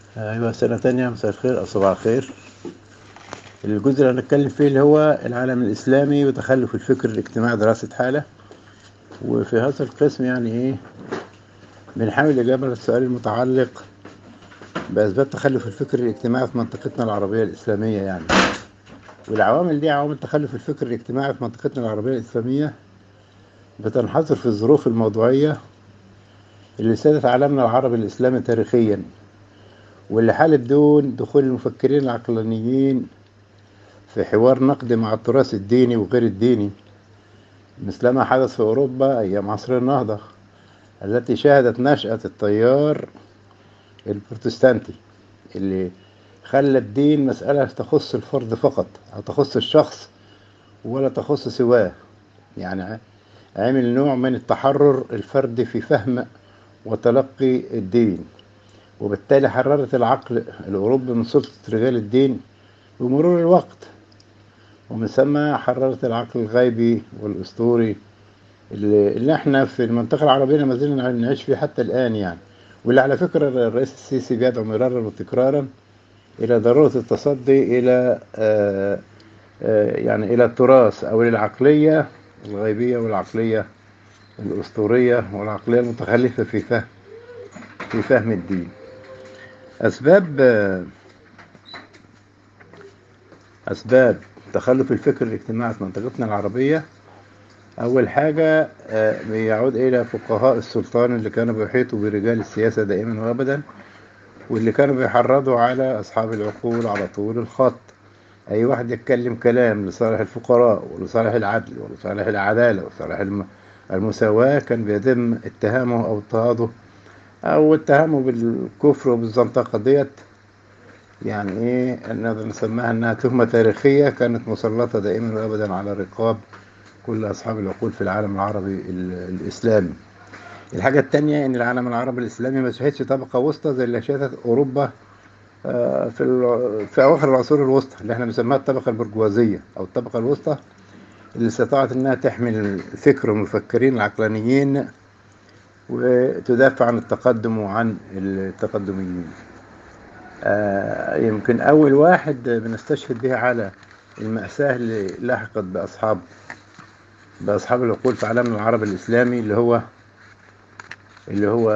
أيوة سنة تانية مساء الخير أو صباح الخير الجزء اللي هنتكلم فيه اللي هو العالم الإسلامي وتخلف الفكر الاجتماعي دراسة حالة وفي هذا القسم يعني إيه بنحاول الإجابة للسؤال المتعلق بأسباب تخلف الفكر الاجتماعي في منطقتنا العربية الإسلامية يعني والعوامل دي عوامل تخلف الفكر الاجتماعي في منطقتنا العربية الإسلامية بتنحصر في الظروف الموضوعية اللي سادت عالمنا العربي الإسلامي تاريخيا واللي حالت بدون دخول المفكرين العقلانيين في حوار نقدي مع التراث الديني وغير الديني مثلما حدث في أوروبا أيام عصر النهضة التي شهدت نشأة التيار البروتستانتي اللي خلى الدين مسألة تخص الفرد فقط أو تخص الشخص ولا تخص سواه يعني عمل نوع من التحرر الفردي في فهم وتلقي الدين وبالتالي حررت العقل الأوروبي من سلطة رجال الدين بمرور الوقت ومن ثم حررت العقل الغيبي والأسطوري اللي, اللي احنا في المنطقة العربية ما زلنا نعيش فيه حتى الآن يعني واللي على فكرة الرئيس السيسي بيدعو مرارا وتكرارا إلى ضرورة التصدي إلى آآ آآ يعني إلى التراث أو للعقلية الغيبية والعقلية الأسطورية والعقلية المتخلفة في فهم في فهم الدين أسباب أسباب تخلف الفكر الاجتماعي في منطقتنا العربية أول حاجة بيعود إلى فقهاء السلطان اللي كانوا بيحيطوا برجال السياسة دائما وأبدا واللي كانوا بيحرضوا على أصحاب العقول على طول الخط أي واحد يتكلم كلام لصالح الفقراء ولصالح العدل ولصالح العدالة ولصالح المساواة كان بيتم اتهامه أو اضطهاده أو اتهامه بالكفر وبالزنطقة ديت يعني إيه نقدر نسميها إنها تهمة تاريخية كانت مسلطة دائما وأبدا على رقاب كل أصحاب العقول في العالم العربي الإسلامي الحاجة التانية إن العالم العربي الإسلامي ما شهدش طبقة وسطى زي اللي شهدت أوروبا في في أواخر العصور الوسطى اللي احنا بنسميها الطبقة البرجوازية أو الطبقة الوسطى اللي استطاعت إنها تحمل الفكر والمفكرين العقلانيين وتدافع عن التقدم وعن التقدميين آه يمكن أول واحد بنستشهد به على المأساة اللي لاحقت بأصحاب بأصحاب العقول في عالمنا العربي الإسلامي اللي هو اللي هو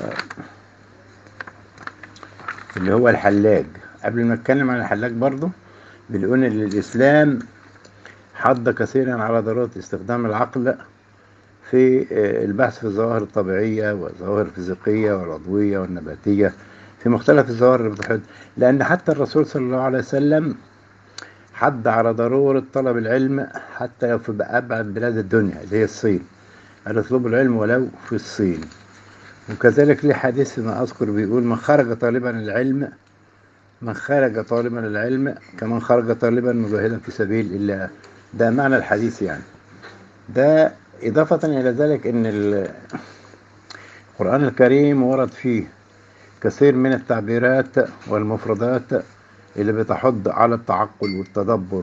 اللي هو الحلاج قبل ما نتكلم عن الحلاج برضه بنقول ان الاسلام حض كثيرا على ضروره استخدام العقل في البحث في الظواهر الطبيعيه والظواهر الفيزيقيه والعضويه والنباتيه في مختلف الظواهر اللي بتحد لان حتى الرسول صلى الله عليه وسلم حض على ضروره طلب العلم حتى في ابعد بلاد الدنيا اللي هي الصين قال اطلبوا العلم ولو في الصين وكذلك ليه حديث فيما أذكر بيقول من خرج طالبا العلم من خرج طالبا العلم كمن خرج طالبا مجاهدا في سبيل الله ده معنى الحديث يعني ده إضافة إلى ذلك أن القرآن الكريم ورد فيه كثير من التعبيرات والمفردات اللي بتحض على التعقل والتدبر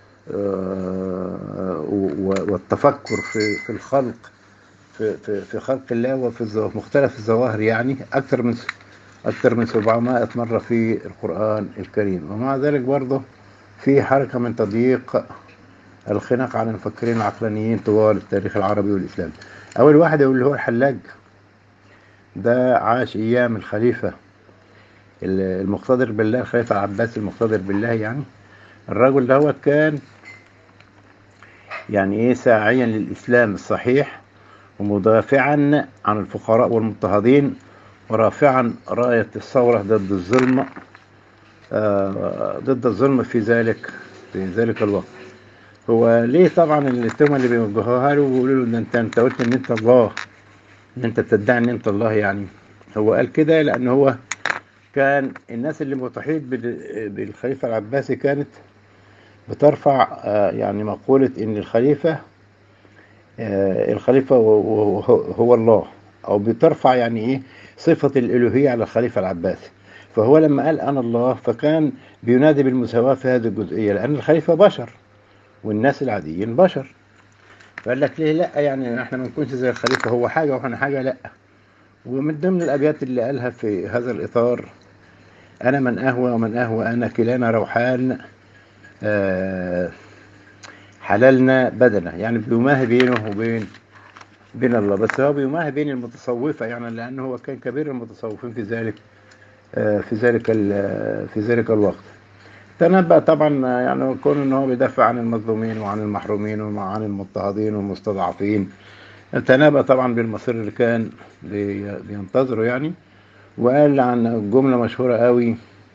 والتفكر في في الخلق في في في خلق الله وفي مختلف الظواهر يعني أكثر من أكثر من 700 مرة في القرآن الكريم ومع ذلك برضه في حركة من تضييق الخناق على المفكرين العقلانيين طوال التاريخ العربي والإسلامي أول واحد اللي هو الحلاج ده عاش أيام الخليفة المقتدر بالله الخليفة العباسي المقتدر بالله يعني الرجل ده كان يعني ايه ساعيا للإسلام الصحيح ومدافعا عن الفقراء والمضطهدين ورافعا راية الثورة ضد الظلم آه ضد الظلم في ذلك في ذلك الوقت هو ليه طبعا التهمة اللي بيوجهوها له ويقولوا له انت انت قلت ان انت الله ان انت بتدعي ان انت الله يعني هو قال كده لان هو كان الناس اللي متحيط بالخليفة العباسي كانت بترفع آه يعني مقولة ان الخليفة الخليفة هو الله أو بترفع يعني إيه صفة الإلوهية على الخليفة العباسي فهو لما قال أنا الله فكان بينادي بالمساواة في هذه الجزئية لأن الخليفة بشر والناس العاديين بشر فقال لك ليه لا يعني احنا ما نكونش زي الخليفة هو حاجة واحنا حاجة لا ومن ضمن الأبيات اللي قالها في هذا الإطار أنا من أهوى ومن أهوى أنا كلانا روحان آه، حللنا بدنه يعني بيماهي بينه وبين بين الله بس هو بيماهي بين المتصوفة يعني لأنه هو كان كبير المتصوفين في ذلك آه، في ذلك ال- في ذلك الوقت تنبأ طبعا يعني كون ان هو بيدافع عن المظلومين وعن المحرومين وعن المضطهدين والمستضعفين تنبأ طبعا بالمصير اللي كان بي- بينتظره يعني وقال عن جملة مشهورة قوي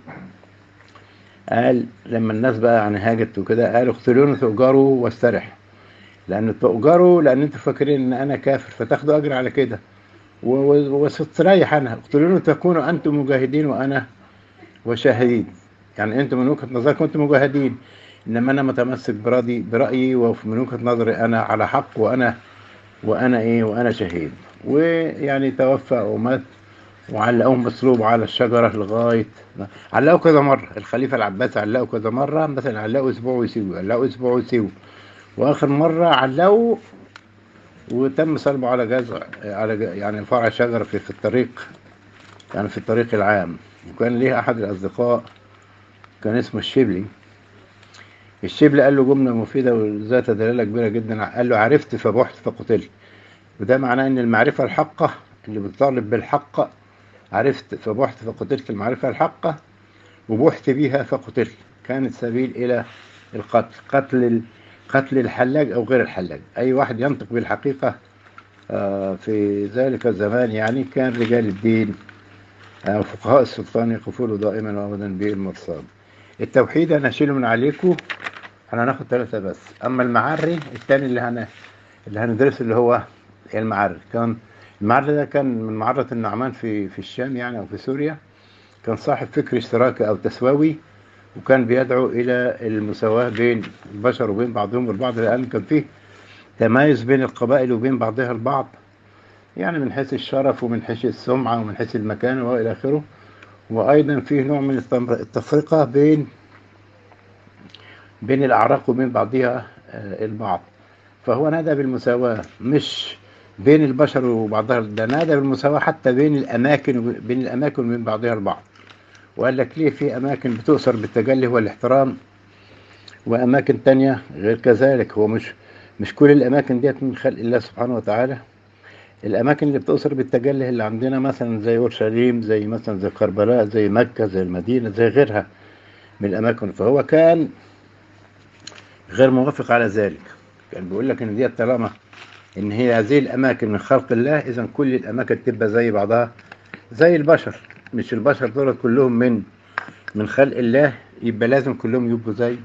قال لما الناس بقى يعني هاجت وكده قال اقتلوني تؤجروا واسترح لأن تؤجروا لأن انتوا فاكرين ان انا كافر فتاخدوا اجر على كده و- و- وستريح انا اقتلوني تكونوا انتم مجاهدين وانا وشاهدين يعني انتم من وجهة نظركم انتم مجاهدين انما انا متمسك برأيي برأيي ومن وجهة نظري انا على حق وانا وانا ايه وانا شهيد ويعني توفى ومات وعلقوه مصلوب على الشجرة لغاية علقوا كذا مرة الخليفة العباسي علقوا كذا مرة مثلا علقوا اسبوع ويسيبوا علقوا اسبوع ويسيبوا واخر مرة علقوا وتم صلبه على جذع على ج- يعني فرع شجرة في, في الطريق يعني في الطريق العام وكان ليه احد الاصدقاء كان اسمه الشبلي الشبلي قال له جملة مفيدة وذات دلالة كبيرة جدا قال له عرفت فبحت فقتلت وده معناه ان المعرفة الحقة اللي بتطالب بالحق عرفت فبحت فقتلت المعرفة الحقة وبحت بها فقتلت كانت سبيل إلى القتل قتل ال- قتل الحلاج أو غير الحلاج أي واحد ينطق بالحقيقة آه، في ذلك الزمان يعني كان رجال الدين آه، فقهاء السلطان يقفون دائما وابدا بالمرصاد التوحيد انا هشيله من عليكم انا هناخد ثلاثة بس اما المعري الثاني اللي هن اللي هندرسه اللي هو المعري كان المعري ده كان من معرة النعمان في في الشام يعني او في سوريا كان صاحب فكر اشتراكي او تسووي وكان بيدعو الى المساواة بين البشر وبين بعضهم البعض لان كان فيه تمايز بين القبائل وبين بعضها البعض يعني من حيث الشرف ومن حيث السمعة ومن حيث المكان وإلى آخره وأيضا فيه نوع من التمر- التفرقة بين بين الأعراق وبين بعضها آه، البعض فهو نادى بالمساواة مش بين البشر وبعضها ده نادى بالمساواة حتى بين الأماكن وب- بين الأماكن وبين بعضها البعض وقال لك ليه في أماكن بتؤثر بالتجلي والاحترام وأماكن تانية غير كذلك هو مش مش كل الأماكن ديت من خلق الله سبحانه وتعالى الأماكن اللي بتؤثر بالتجلي اللي عندنا مثلا زي أورشليم زي مثلا زي كربلاء زي مكة زي المدينة زي غيرها من الأماكن فهو كان غير موافق على ذلك كان بيقول لك إن دي طالما إن هي هذه الأماكن من خلق الله إذا كل الأماكن تبقى زي بعضها زي البشر مش البشر دول كلهم من من خلق الله يبقى لازم كلهم يبقوا زي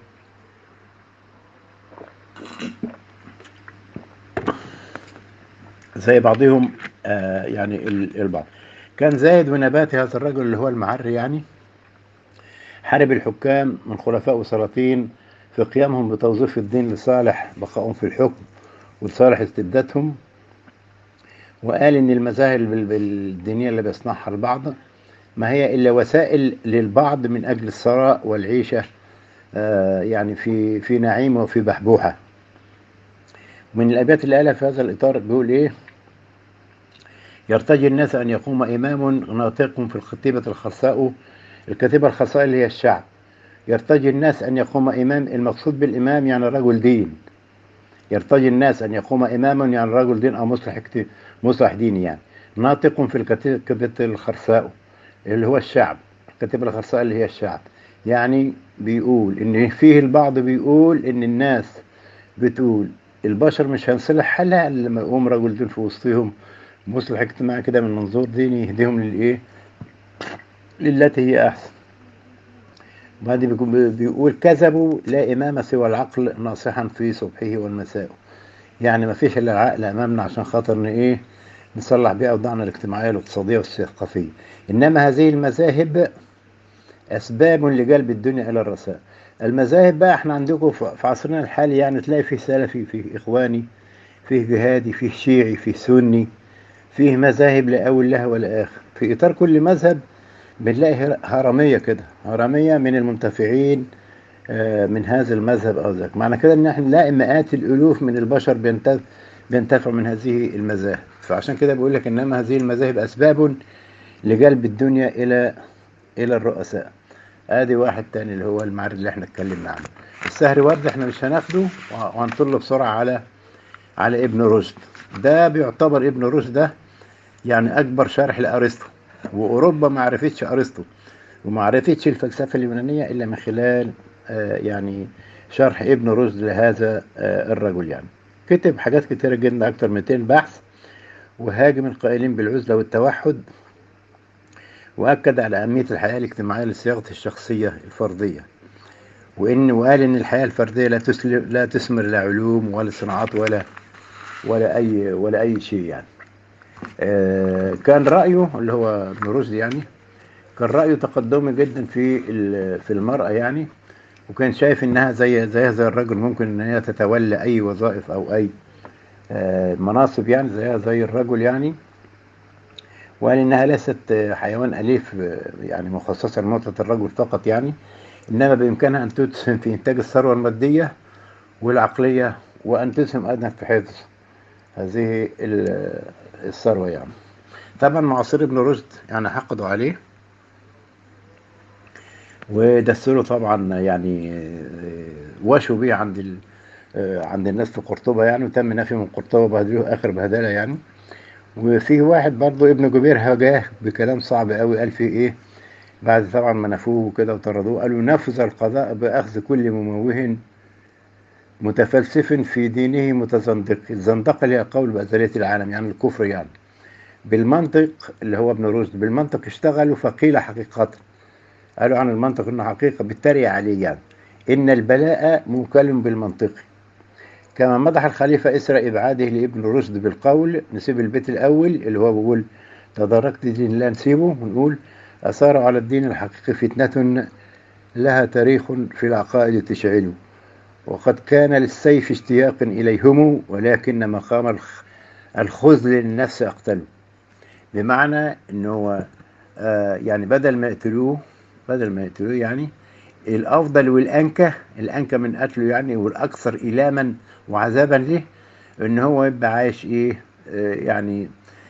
زي بعضهم آه يعني ال- البعض كان زايد ونباتي هذا الرجل اللي هو المعري يعني حارب الحكام من خلفاء وسلاطين في قيامهم بتوظيف الدين لصالح بقائهم في الحكم ولصالح استبدادهم وقال ان المذاهب ال- الدينيه اللي بيصنعها البعض ما هي الا وسائل للبعض من اجل الثراء والعيشه آه يعني في في نعيم وفي بحبوحه من الابيات اللي قالها في هذا الاطار بيقول ايه يرتجي الناس أن يقوم إمام ناطق في الكتيبة الخرساء الكتيبة الخرساء اللي هي الشعب يرتجي الناس أن يقوم إمام المقصود بالإمام يعني رجل دين يرتجي الناس أن يقوم إمام يعني رجل دين أو مصلح اكت- مصلح ديني يعني ناطق في الكتيبة الخرساء اللي هو الشعب الكتيبة الخرساء اللي هي الشعب يعني بيقول إن فيه البعض بيقول إن الناس بتقول البشر مش هنصلح حالها إلا لما يقوم رجل دين في وسطهم مصلح اجتماعي كده من منظور ديني يهديهم للايه للتي هي احسن وبعدين بيكون- بيقول كذبوا لا امام سوى العقل ناصحا في صبحه والمساء يعني ما فيش الا العقل امامنا عشان خاطر ان ايه نصلح بيه اوضاعنا الاجتماعيه والاقتصاديه والثقافيه انما هذه المذاهب اسباب لجلب الدنيا الى الرساء المذاهب بقى احنا عندكم في في عصرنا الحالي يعني تلاقي فيه سلفي فيه اخواني فيه جهادي فيه شيعي فيه سني فيه مذاهب لا أول لها ولا آخر في إطار كل مذهب بنلاقي هر- هرمية كده هرمية من المنتفعين آه، من هذا المذهب أو ذاك معنى كده إن احنا نلاقي مئات الألوف من البشر بينتف- بينتفعوا من هذه المذاهب فعشان كده بقول لك إنما هذه المذاهب أسباب لجلب الدنيا إلى إلى الرؤساء ادي واحد تاني اللي هو المعرض اللي احنا اتكلمنا عنه السهر ورد احنا مش هناخده وهنطل بسرعة على على ابن رشد ده بيعتبر ابن رشد ده يعني اكبر شارح لارسطو واوروبا ما عرفتش ارسطو وما عرفتش الفلسفة اليونانية الا من خلال آه يعني شرح ابن رشد لهذا آه الرجل يعني كتب حاجات كتيرة جدا اكتر من 200 بحث وهاجم القائلين بالعزلة والتوحد وأكد على أهمية الحياة الاجتماعية لصياغة الشخصية الفردية وإن وقال إن الحياة الفردية لا تسلم لا تثمر لا علوم ولا صناعات ولا ولا أي ولا أي شيء يعني آه كان رأيه اللي هو ابن رشد يعني كان رأيه تقدمي جدا في في المرأة يعني وكان شايف إنها زي زي زي الرجل ممكن إن هي تتولى أي وظائف أو أي آه مناصب يعني زيها زي الرجل يعني وقال إنها ليست حيوان أليف يعني مخصصة لمتعة الرجل فقط يعني إنما بإمكانها أن تسهم في إنتاج الثروة المادية والعقلية وأن تسهم أيضا في حفظ هذه الثروة يعني طبعا معاصر ابن رشد يعني حقدوا عليه ودسلوا طبعا يعني وشوا بيه عند ال... عند الناس في قرطبة يعني وتم نفي من قرطبة بهدلوه آخر بهدلة يعني وفي واحد برضه ابن جبير جاه بكلام صعب قوي قال فيه ايه بعد طبعا ما نفوه كده وطردوه قالوا نفذ القضاء باخذ كل مموه متفلسف في دينه متزندق الزندقه اللي هي قول بأزلية العالم يعني الكفر يعني بالمنطق اللي هو ابن رشد بالمنطق اشتغلوا فقيل حقيقة قالوا عن المنطق انه حقيقة بالتريق عليه يعني ان البلاء موكل بالمنطق كما مدح الخليفة إسرى إبعاده لابن رشد بالقول نسيب البيت الأول اللي هو بيقول تداركت دين لا نسيبه ونقول أثار على الدين الحقيقي فتنة لها تاريخ في العقائد تشعله وقد كان للسيف اشتياق إليهم ولكن مقام الخذل للنفس أقتله بمعنى أنه آه يعني بدل ما يقتلوه بدل ما يقتلوه يعني الافضل والانكى الانكى من قتله يعني والاكثر الاما وعذابا له ان هو يبقى عايش ايه آه يعني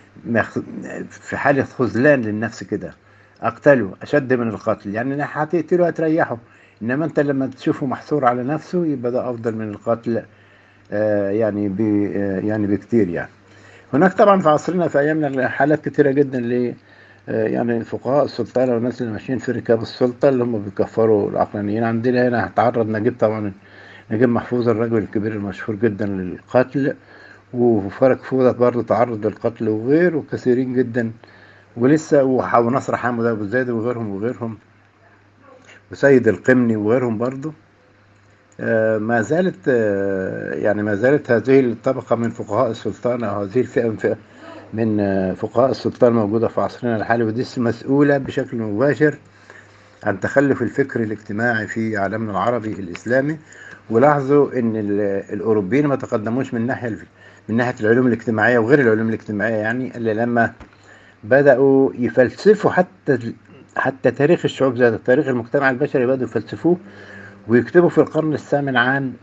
في حاله خذلان للنفس كده اقتله اشد من القتل يعني هتقتله هتريحه انما انت لما تشوفه محصور على نفسه يبقى ده افضل من القتل آه يعني ب آه يعني بكتير يعني هناك طبعا في عصرنا في ايامنا حالات كتيره جدا ل يعني فقهاء السلطنة والناس اللي ماشيين في ركاب السلطة اللي هم بيكفروا العقلانيين عندنا هنا هتعرض نجيب طبعا نجيب محفوظ الرجل الكبير المشهور جدا للقتل وفرج فوضى برضه تعرض للقتل وغيره وكثيرين جدا ولسه ونصر حامد ابو زيد وغيرهم وغيرهم وسيد القمني وغيرهم برضه ما زالت يعني ما زالت هذه الطبقة من فقهاء السلطان أو هذه الفئة من فئة من فقهاء السلطان موجودة في عصرنا الحالي ودي مسؤولة بشكل مباشر عن تخلف الفكر الاجتماعي في عالمنا العربي الإسلامي ولاحظوا ان الأوروبيين ما تقدموش من ناحية من ناحية العلوم الاجتماعية وغير العلوم الاجتماعية يعني إلا لما بدأوا يفلسفوا حتى حتى تاريخ الشعوب ذات تاريخ المجتمع البشري بدأوا يفلسفوه ويكتبوا في القرن الثامن عن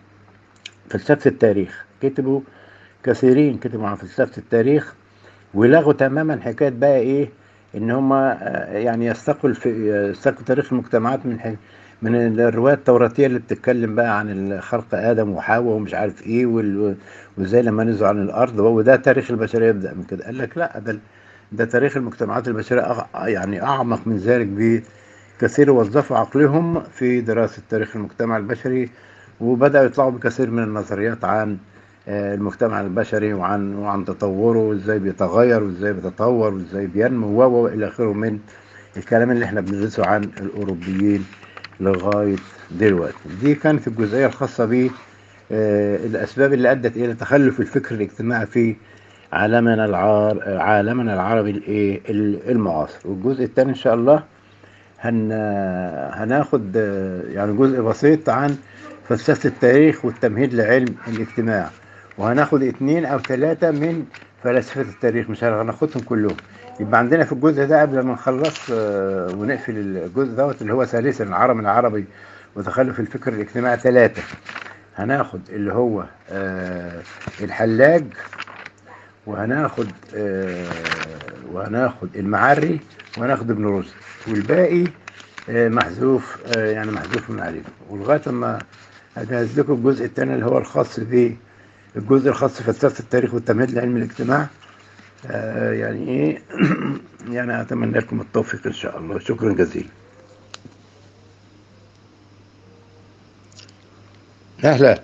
فلسفة التاريخ كتبوا كثيرين كتبوا عن فلسفة التاريخ ولغوا تماما حكاية بقى ايه ان هم يعني يستقوا يستقوا تاريخ المجتمعات من من الرواية التوراتية اللي بتتكلم بقى عن خلق آدم وحواء ومش عارف ايه وازاي لما نزلوا عن الأرض وده تاريخ البشرية يبدأ من كده قال لك لا ده ده تاريخ المجتمعات البشرية يعني أعمق من ذلك بكثير وظفوا عقلهم في دراسة تاريخ المجتمع البشري وبدأوا يطلعوا بكثير من النظريات عن المجتمع البشري وعن وعن تطوره وازاي بيتغير وازاي بيتطور وازاي بينمو والى اخره من الكلام اللي احنا بندرسه عن الاوروبيين لغايه دلوقتي دي كانت الجزئيه الخاصه ب الاسباب اللي ادت الى تخلف الفكر الاجتماعي في عالمنا العار عالمنا العربي الايه المعاصر والجزء الثاني ان شاء الله هن هناخد يعني جزء بسيط عن فلسفه التاريخ والتمهيد لعلم الاجتماع وهناخد اتنين او ثلاثة من فلاسفة التاريخ مش هناخدهم كلهم يبقى عندنا في الجزء ده قبل ما نخلص ونقفل الجزء دوت اللي هو ثالثا العرب العربي وتخلف الفكر الاجتماعي ثلاثة هناخد اللي هو الحلاج وهناخد وهناخد المعري وهناخد ابن رشد والباقي آه، محذوف آه، يعني محذوف من عليه ولغايه اما اجهز لكم الجزء الثاني اللي هو الخاص ب الجزء الخاص بفلسفه التاريخ والتمهيد لعلم الاجتماع آه، يعني ايه يعني اتمنى لكم التوفيق ان شاء الله شكرا جزيلا نهلة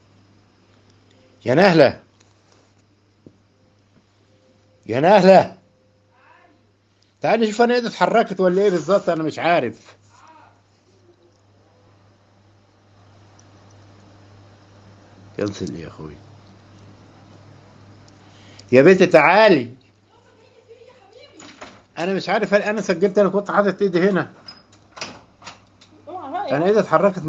يا نهلة يا نهلة تعالي شوف انا ايدي اتحركت ولا ايه بالظبط انا مش عارف كنسل يا اخوي يا بنتي تعالي انا مش عارف هل انا سجلت انا كنت حاطط ايدي هنا اوعى بقى انا ايدي اتحركت